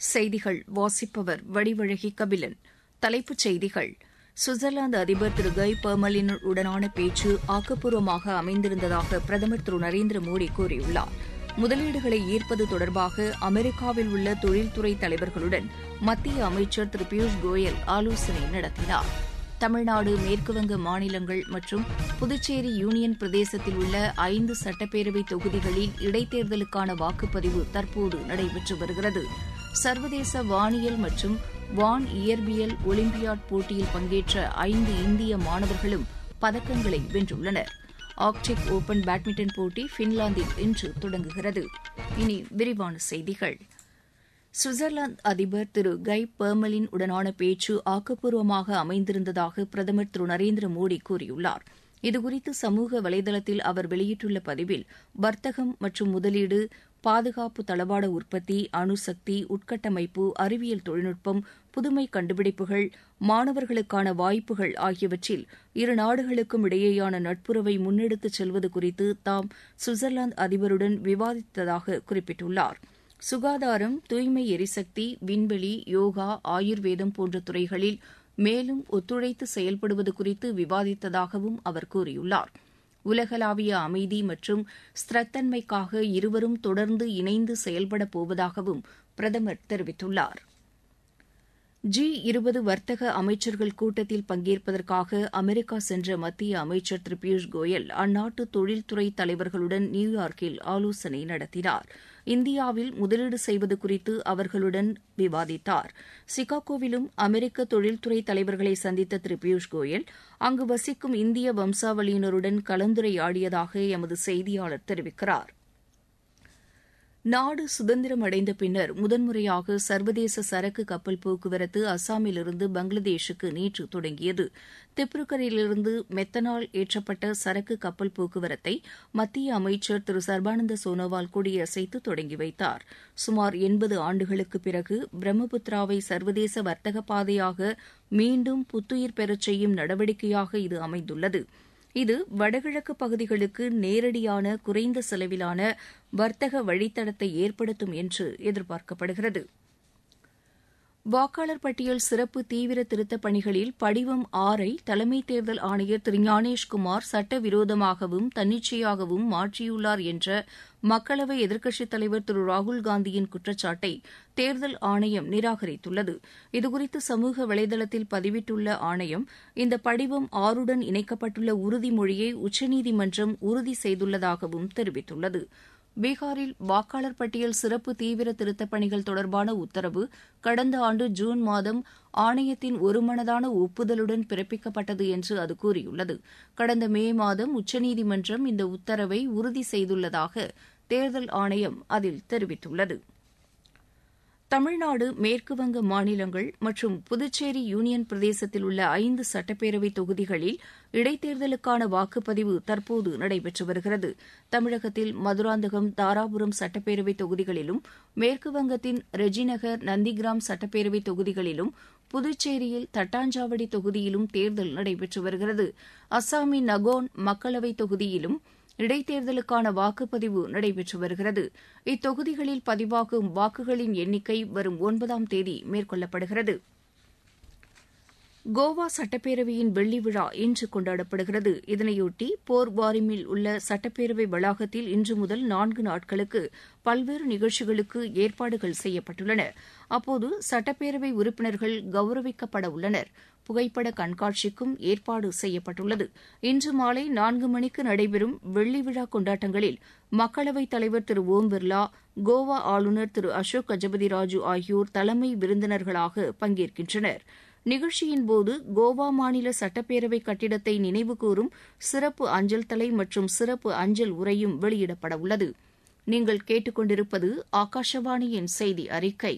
செய்திகள் வாசிப்பவர் வடிவழகி கபிலன் தலைப்புச் செய்திகள் சுவிட்சர்லாந்து அதிபர் திரு கை பர்மலின் உடனான பேச்சு ஆக்கப்பூர்வமாக அமைந்திருந்ததாக பிரதமர் திரு நரேந்திர மோடி கூறியுள்ளார் முதலீடுகளை ஈர்ப்பது தொடர்பாக அமெரிக்காவில் உள்ள தொழில்துறை தலைவர்களுடன் மத்திய அமைச்சர் திரு பியூஷ் கோயல் ஆலோசனை நடத்தினார் தமிழ்நாடு மேற்குவங்க மாநிலங்கள் மற்றும் புதுச்சேரி யூனியன் பிரதேசத்தில் உள்ள ஐந்து சட்டப்பேரவை தொகுதிகளில் இடைத்தேர்தலுக்கான வாக்குப்பதிவு தற்போது நடைபெற்று வருகிறது சர்வதேச வானியல் மற்றும் வான் இயற்பியல் ஒலிம்பியாட் போட்டியில் பங்கேற்ற ஐந்து இந்திய மாணவர்களும் பதக்கங்களை வென்றுள்ளனர் ஆர்க்டிக் ஓபன் பேட்மிண்டன் போட்டி பின்லாந்தில் இன்று தொடங்குகிறது இனி விரிவான செய்திகள் சுவிட்சர்லாந்து அதிபர் திரு கை பர்மலின் உடனான பேச்சு ஆக்கப்பூர்வமாக அமைந்திருந்ததாக பிரதமர் திரு நரேந்திர மோடி கூறியுள்ளார் இதுகுறித்து சமூக வலைதளத்தில் அவர் வெளியிட்டுள்ள பதிவில் வர்த்தகம் மற்றும் முதலீடு பாதுகாப்பு தளவாட உற்பத்தி அணுசக்தி உட்கட்டமைப்பு அறிவியல் தொழில்நுட்பம் புதுமை கண்டுபிடிப்புகள் மாணவர்களுக்கான வாய்ப்புகள் ஆகியவற்றில் இரு நாடுகளுக்கும் இடையேயான நட்புறவை முன்னெடுத்துச் செல்வது குறித்து தாம் சுவிட்சர்லாந்து அதிபருடன் விவாதித்ததாக குறிப்பிட்டுள்ளார் சுகாதாரம் தூய்மை எரிசக்தி விண்வெளி யோகா ஆயுர்வேதம் போன்ற துறைகளில் மேலும் ஒத்துழைத்து செயல்படுவது குறித்து விவாதித்ததாகவும் அவர் கூறியுள்ளார் உலகளாவிய அமைதி மற்றும் ஸ்திரத்தன்மைக்காக இருவரும் தொடர்ந்து இணைந்து செயல்படப் போவதாகவும் பிரதமர் தெரிவித்துள்ளார் ஜி இருபது வர்த்தக அமைச்சர்கள் கூட்டத்தில் பங்கேற்பதற்காக அமெரிக்கா சென்ற மத்திய அமைச்சர் திரு பியூஷ் கோயல் அந்நாட்டு தொழில்துறை தலைவர்களுடன் நியூயார்க்கில் ஆலோசனை நடத்தினார் இந்தியாவில் முதலீடு செய்வது குறித்து அவர்களுடன் விவாதித்தார் சிகாகோவிலும் அமெரிக்க தொழில்துறை தலைவர்களை சந்தித்த திரு பியூஷ் கோயல் அங்கு வசிக்கும் இந்திய வம்சாவளியினருடன் கலந்துரையாடியதாக எமது செய்தியாளர் தெரிவிக்கிறார் நாடு சுதந்திரம் அடைந்த பின்னர் முதன்முறையாக சர்வதேச சரக்கு கப்பல் போக்குவரத்து அஸ்ஸாமிலிருந்து பங்களாதேஷுக்கு நேற்று தொடங்கியது திப்ருகரிலிருந்து மெத்தனால் ஏற்றப்பட்ட சரக்கு கப்பல் போக்குவரத்தை மத்திய அமைச்சர் திரு சர்பானந்த சோனோவால் கொடியசைத்து தொடங்கி வைத்தார் சுமார் எண்பது ஆண்டுகளுக்கு பிறகு பிரம்மபுத்திராவை சர்வதேச வர்த்தக பாதையாக மீண்டும் புத்துயிர் பெறச் செய்யும் நடவடிக்கையாக இது அமைந்துள்ளது இது வடகிழக்கு பகுதிகளுக்கு நேரடியான குறைந்த செலவிலான வர்த்தக வழித்தடத்தை ஏற்படுத்தும் என்று எதிர்பார்க்கப்படுகிறது வாக்காளர் பட்டியல் சிறப்பு தீவிர திருத்தப் பணிகளில் படிவம் ஆறை தலைமை தேர்தல் ஆணையர் திரு ஞானேஷ்குமார் சட்டவிரோதமாகவும் தன்னிச்சையாகவும் மாற்றியுள்ளார் என்ற மக்களவை எதிர்க்கட்சித் தலைவர் திரு ராகுல்காந்தியின் குற்றச்சாட்டை தேர்தல் ஆணையம் நிராகரித்துள்ளது இதுகுறித்து சமூக வலைதளத்தில் பதிவிட்டுள்ள ஆணையம் இந்த படிவம் ஆறுடன் இணைக்கப்பட்டுள்ள உறுதிமொழியை உச்சநீதிமன்றம் உறுதி செய்துள்ளதாகவும் தெரிவித்துள்ளது பீகாரில் வாக்காளர் பட்டியல் சிறப்பு தீவிர திருத்தப் பணிகள் தொடர்பான உத்தரவு கடந்த ஆண்டு ஜூன் மாதம் ஆணையத்தின் ஒருமனதான ஒப்புதலுடன் பிறப்பிக்கப்பட்டது என்று அது கூறியுள்ளது கடந்த மே மாதம் உச்சநீதிமன்றம் இந்த உத்தரவை உறுதி செய்துள்ளதாக தேர்தல் ஆணையம் அதில் தெரிவித்துள்ளது தமிழ்நாடு மேற்குவங்க மாநிலங்கள் மற்றும் புதுச்சேரி யூனியன் பிரதேசத்தில் உள்ள ஐந்து சட்டப்பேரவை தொகுதிகளில் இடைத்தேர்தலுக்கான வாக்குப்பதிவு தற்போது நடைபெற்று வருகிறது தமிழகத்தில் மதுராந்தகம் தாராபுரம் சட்டப்பேரவை தொகுதிகளிலும் மேற்குவங்கத்தின் ரெஜிநகர் நந்திகிராம் சட்டப்பேரவை தொகுதிகளிலும் புதுச்சேரியில் தட்டாஞ்சாவடி தொகுதியிலும் தேர்தல் நடைபெற்று வருகிறது அஸ்ஸாமின் நகோன் மக்களவை தொகுதியிலும் இடைத்தேர்தலுக்கான வாக்குப்பதிவு நடைபெற்று வருகிறது இத்தொகுதிகளில் பதிவாகும் வாக்குகளின் எண்ணிக்கை வரும் ஒன்பதாம் தேதி மேற்கொள்ளப்படுகிறது கோவா சட்டப்பேரவையின் வெள்ளி விழா இன்று கொண்டாடப்படுகிறது இதனையொட்டி போர்வாரிமில் உள்ள சட்டப்பேரவை வளாகத்தில் இன்று முதல் நான்கு நாட்களுக்கு பல்வேறு நிகழ்ச்சிகளுக்கு ஏற்பாடுகள் செய்யப்பட்டுள்ளன அப்போது சட்டப்பேரவை உறுப்பினர்கள் கௌரவிக்கப்பட உள்ளனர் புகைப்பட கண்காட்சிக்கும் ஏற்பாடு செய்யப்பட்டுள்ளது இன்று மாலை நான்கு மணிக்கு நடைபெறும் வெள்ளி விழா கொண்டாட்டங்களில் மக்களவைத் தலைவர் திரு ஓம் பிர்லா கோவா ஆளுநர் திரு அசோக் கஜபதி ராஜு ஆகியோர் தலைமை விருந்தினர்களாக பங்கேற்கின்றனர் நிகழ்ச்சியின்போது கோவா மாநில சட்டப்பேரவை கட்டிடத்தை நினைவுகூரும் சிறப்பு அஞ்சல் தலை மற்றும் சிறப்பு அஞ்சல் உரையும் வெளியிடப்பட உள்ளது நீங்கள் கேட்டுக்கொண்டிருப்பது ஆகாஷவாணியின் செய்தி அறிக்கை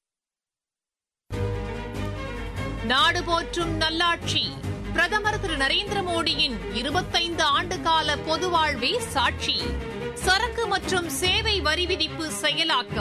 நாடு போற்றும் நல்லாட்சி பிரதமர் திரு நரேந்திர மோடியின் இருபத்தைந்து ஆண்டு கால பொது வாழ்வே சாட்சி சரக்கு மற்றும் சேவை வரி விதிப்பு செயலாக்கம்